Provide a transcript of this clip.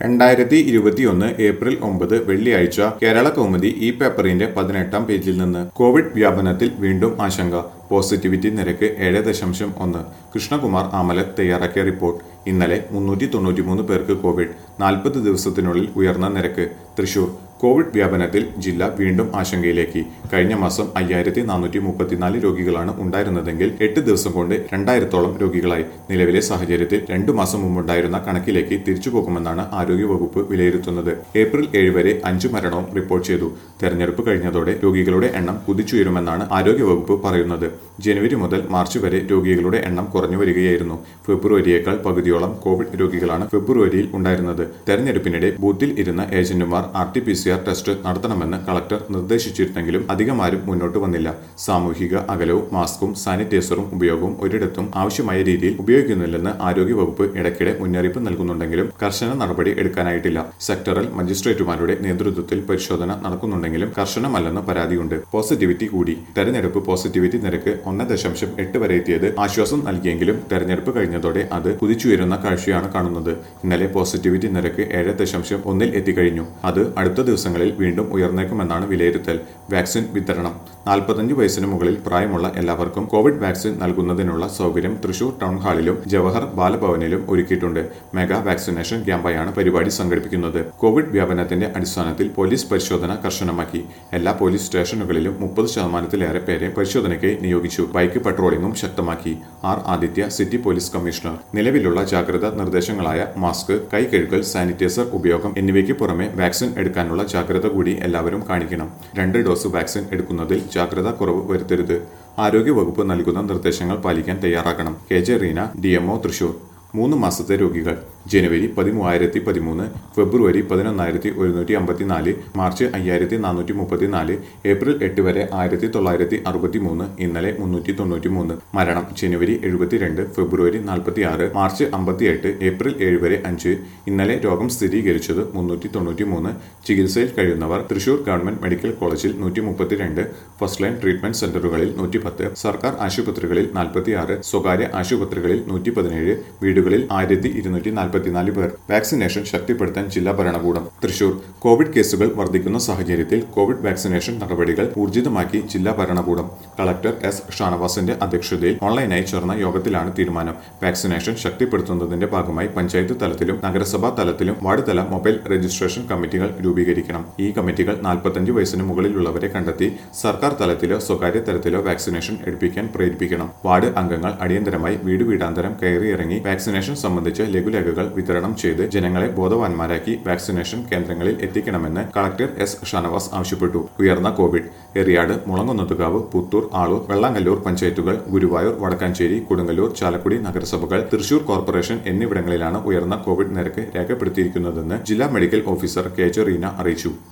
രണ്ടായിരത്തി ഇരുപത്തിയൊന്ന് ഏപ്രിൽ ഒമ്പത് വെള്ളിയാഴ്ച കേരള കൗമുദി ഈ പേപ്പറിന്റെ പതിനെട്ടാം പേജിൽ നിന്ന് കോവിഡ് വ്യാപനത്തിൽ വീണ്ടും ആശങ്ക പോസിറ്റിവിറ്റി നിരക്ക് ഏഴ് ദശാംശം ഒന്ന് കൃഷ്ണകുമാർ ആമലത്ത് തയ്യാറാക്കിയ റിപ്പോർട്ട് ഇന്നലെ മുന്നൂറ്റി തൊണ്ണൂറ്റിമൂന്ന് പേർക്ക് കോവിഡ് നാൽപ്പത് ദിവസത്തിനുള്ളിൽ ഉയർന്ന നിരക്ക് തൃശൂർ കോവിഡ് വ്യാപനത്തിൽ ജില്ല വീണ്ടും ആശങ്കയിലേക്ക് കഴിഞ്ഞ മാസം അയ്യായിരത്തി നാനൂറ്റി മുപ്പത്തിനാല് രോഗികളാണ് ഉണ്ടായിരുന്നതെങ്കിൽ എട്ട് ദിവസം കൊണ്ട് രണ്ടായിരത്തോളം രോഗികളായി നിലവിലെ സാഹചര്യത്തിൽ രണ്ടു മാസം മുമ്പുണ്ടായിരുന്ന കണക്കിലേക്ക് തിരിച്ചുപോകുമെന്നാണ് ആരോഗ്യവകുപ്പ് വിലയിരുത്തുന്നത് ഏപ്രിൽ ഏഴ് വരെ അഞ്ചു മരണവും റിപ്പോർട്ട് ചെയ്തു തെരഞ്ഞെടുപ്പ് കഴിഞ്ഞതോടെ രോഗികളുടെ എണ്ണം കുതിച്ചുയരുമെന്നാണ് ആരോഗ്യവകുപ്പ് പറയുന്നത് ജനുവരി മുതൽ മാർച്ച് വരെ രോഗികളുടെ എണ്ണം കുറഞ്ഞു വരികയായിരുന്നു ഫെബ്രുവരിയേക്കാൾ പകുതിയോളം കോവിഡ് രോഗികളാണ് ഫെബ്രുവരിയിൽ ഉണ്ടായിരുന്നത് തെരഞ്ഞെടുപ്പിനിടെ ബൂത്തിൽ ഇരുന്ന ഏജന്റുമാർ R T P C R test നടത്തണമെന്ന് കളക്ടർ നിർദ്ദേശിച്ചിരുന്നെങ്കിലും അധികമാരും മുന്നോട്ട് വന്നില്ല സാമൂഹിക അകലവും മാസ്കും സാനിറ്റൈസറും ഉപയോഗവും ഒരിടത്തും ആവശ്യമായ രീതിയിൽ ഉപയോഗിക്കുന്നില്ലെന്ന് ആരോഗ്യവകുപ്പ് ഇടയ്ക്കിടെ മുന്നറിയിപ്പ് നൽകുന്നുണ്ടെങ്കിലും കർശന നടപടി എടുക്കാനായിട്ടില്ല സെക്ടറൽ മജിസ്ട്രേറ്റുമാരുടെ നേതൃത്വത്തിൽ പരിശോധന നടക്കുന്നുണ്ടെങ്കിലും കർശനമല്ലെന്ന് പരാതിയുണ്ട് പോസിറ്റിവിറ്റി കൂടി തെരഞ്ഞെടുപ്പ് പോസിറ്റിവിറ്റി നിരക്ക് ഒന്ന് ദശാംശം എട്ട് വരെ എത്തിയത് ആശ്വാസം നൽകിയെങ്കിലും തെരഞ്ഞെടുപ്പ് കഴിഞ്ഞതോടെ അത് കുതിച്ചുയരുന്ന കാഴ്ചയാണ് കാണുന്നത് ഇന്നലെ പോസിറ്റിവിറ്റി നിരക്ക് ഏഴ് ദശാംശം ഒന്നിൽ എത്തിക്കഴിഞ്ഞു അത് അടുത്ത ദിവസങ്ങളിൽ വീണ്ടും ഉയർന്നേക്കുമെന്നാണ് വിലയിരുത്തൽ വാക്സിൻ വിതരണം നാൽപ്പത്തഞ്ച് വയസ്സിന് മുകളിൽ പ്രായമുള്ള എല്ലാവർക്കും കോവിഡ് വാക്സിൻ നൽകുന്നതിനുള്ള സൗകര്യം തൃശൂർ ടൗൺ ഹാളിലും ജവഹർ ബാലഭവനിലും ഒരുക്കിയിട്ടുണ്ട് മെഗാ വാക്സിനേഷൻ ക്യാമ്പായാണ് പരിപാടി സംഘടിപ്പിക്കുന്നത് കോവിഡ് വ്യാപനത്തിന്റെ അടിസ്ഥാനത്തിൽ പോലീസ് പരിശോധന കർശനമാക്കി എല്ലാ പോലീസ് സ്റ്റേഷനുകളിലും മുപ്പത് ശതമാനത്തിലേറെ പേരെ പരിശോധനയ്ക്ക് നിയോഗിച്ചു ബൈക്ക് പട്രോളിംഗും ശക്തമാക്കി R Aditya city police commissioner നിലവിലുള്ള ജാഗ്രതാ നിർദ്ദേശങ്ങളായ മാസ്ക് കൈ കഴുകൽ സാനിറ്റൈസർ ഉപയോഗം എന്നിവയ്ക്ക് പുറമെ വാക്സിൻ എടുക്കാനുള്ള ജാഗ്രത കൂടി എല്ലാവരും കാണിക്കണം രണ്ട് ഡോസ് വാക്സിൻ എടുക്കുന്നതിൽ ജാഗ്രത കുറവ് വരുത്തരുത് ആരോഗ്യവകുപ്പ് നൽകുന്ന നിർദ്ദേശങ്ങൾ പാലിക്കാൻ തയ്യാറാക്കണം K J Reena D Thrissur മൂന്ന് മാസത്തെ രോഗികൾ ജനുവരി പതിമൂവായിരത്തി പതിമൂന്ന് ഫെബ്രുവരി പതിനൊന്നായിരത്തി ഒരുന്നൂറ്റി അമ്പത്തിനാല് മാർച്ച് അയ്യായിരത്തി നാനൂറ്റി മുപ്പത്തിനാല് ഏപ്രിൽ എട്ട് വരെ ആയിരത്തി തൊള്ളായിരത്തി അറുപത്തി മൂന്ന് ഇന്നലെ മുന്നൂറ്റി തൊണ്ണൂറ്റി മൂന്ന് മരണം ജനുവരി എഴുപത്തിരണ്ട് ഫെബ്രുവരി നാൽപ്പത്തി ആറ് മാർച്ച് അമ്പത്തിയെട്ട് ഏപ്രിൽ ഏഴ് വരെ അഞ്ച് ഇന്നലെ രോഗം സ്ഥിരീകരിച്ചത് മുന്നൂറ്റി തൊണ്ണൂറ്റി മൂന്ന് ചികിത്സയിൽ കഴിയുന്നവർ തൃശൂർ ഗവൺമെന്റ് മെഡിക്കൽ കോളേജിൽ നൂറ്റി മുപ്പത്തിരണ്ട് ഫസ്റ്റ് ലൈൻ ട്രീറ്റ്മെന്റ് സെന്ററുകളിൽ നൂറ്റി പത്ത് സർക്കാർ ആശുപത്രികളിൽ നാൽപ്പത്തിയാറ് സ്വകാര്യ ആശുപത്രികളിൽ നൂറ്റി പതിനേഴ് വീടുകളിൽ ആയിരത്തി ഇരുന്നൂറ്റി നാൽപ്പത്തിനാല് പേർ വാക്സിനേഷൻ ശക്തിപ്പെടുത്താൻ ജില്ലാ ഭരണകൂടം തൃശൂർ കോവിഡ് കേസുകൾ വർദ്ധിക്കുന്ന സാഹചര്യത്തിൽ കോവിഡ് വാക്സിനേഷൻ നടപടികൾ ഊർജിതമാക്കി ജില്ലാ ഭരണകൂടം കളക്ടർ എസ് ഷാനവാസിന്റെ അധ്യക്ഷതയിൽ ഓൺലൈനായി ചേർന്ന യോഗത്തിലാണ് തീരുമാനം വാക്സിനേഷൻ ശക്തിപ്പെടുത്തുന്നതിന്റെ ഭാഗമായി പഞ്ചായത്ത് തലത്തിലും നഗരസഭാ തലത്തിലും വാർഡ് തല മൊബൈൽ രജിസ്ട്രേഷൻ കമ്മിറ്റികൾ രൂപീകരിക്കണം ഈ കമ്മിറ്റികൾ നാൽപ്പത്തഞ്ച് വയസ്സിന് മുകളിലുള്ളവരെ കണ്ടെത്തി സർക്കാർ തലത്തിലോ സ്വകാര്യ തലത്തിലോ വാക്സിനേഷൻ എടുപ്പിക്കാൻ പ്രേരിപ്പിക്കണം വാർഡ് അംഗങ്ങൾ അടിയന്തരമായി വീട് വീടാന്തരം കയറിയിറങ്ങി വാക്സിനേഷൻ സംബന്ധിച്ച് ലഘുലേഖകൾ വിതരണം ചെയ്ത് ജനങ്ങളെ ബോധവാന്മാരാക്കി വാക്സിനേഷൻ കേന്ദ്രങ്ങളിൽ എത്തിക്കണമെന്ന് കളക്ടർ എസ് ഷാനവാസ് ആവശ്യപ്പെട്ടു ഉയർന്ന കോവിഡ് എറിയാട് മുളങ്കുന്നത്തുകാവ് പുത്തൂർ ആളൂർ വെള്ളാങ്കല്ലൂർ പഞ്ചായത്തുകൾ ഗുരുവായൂർ വടക്കാഞ്ചേരി കൊടുങ്ങല്ലൂർ ചാലക്കുടി നഗരസഭകൾ തൃശൂർ കോർപ്പറേഷൻ എന്നിവിടങ്ങളിലാണ് ഉയർന്ന കോവിഡ് നിരക്ക് രേഖപ്പെടുത്തിയിരിക്കുന്നതെന്ന് ജില്ലാ medical officer K J Reena അറിയിച്ചു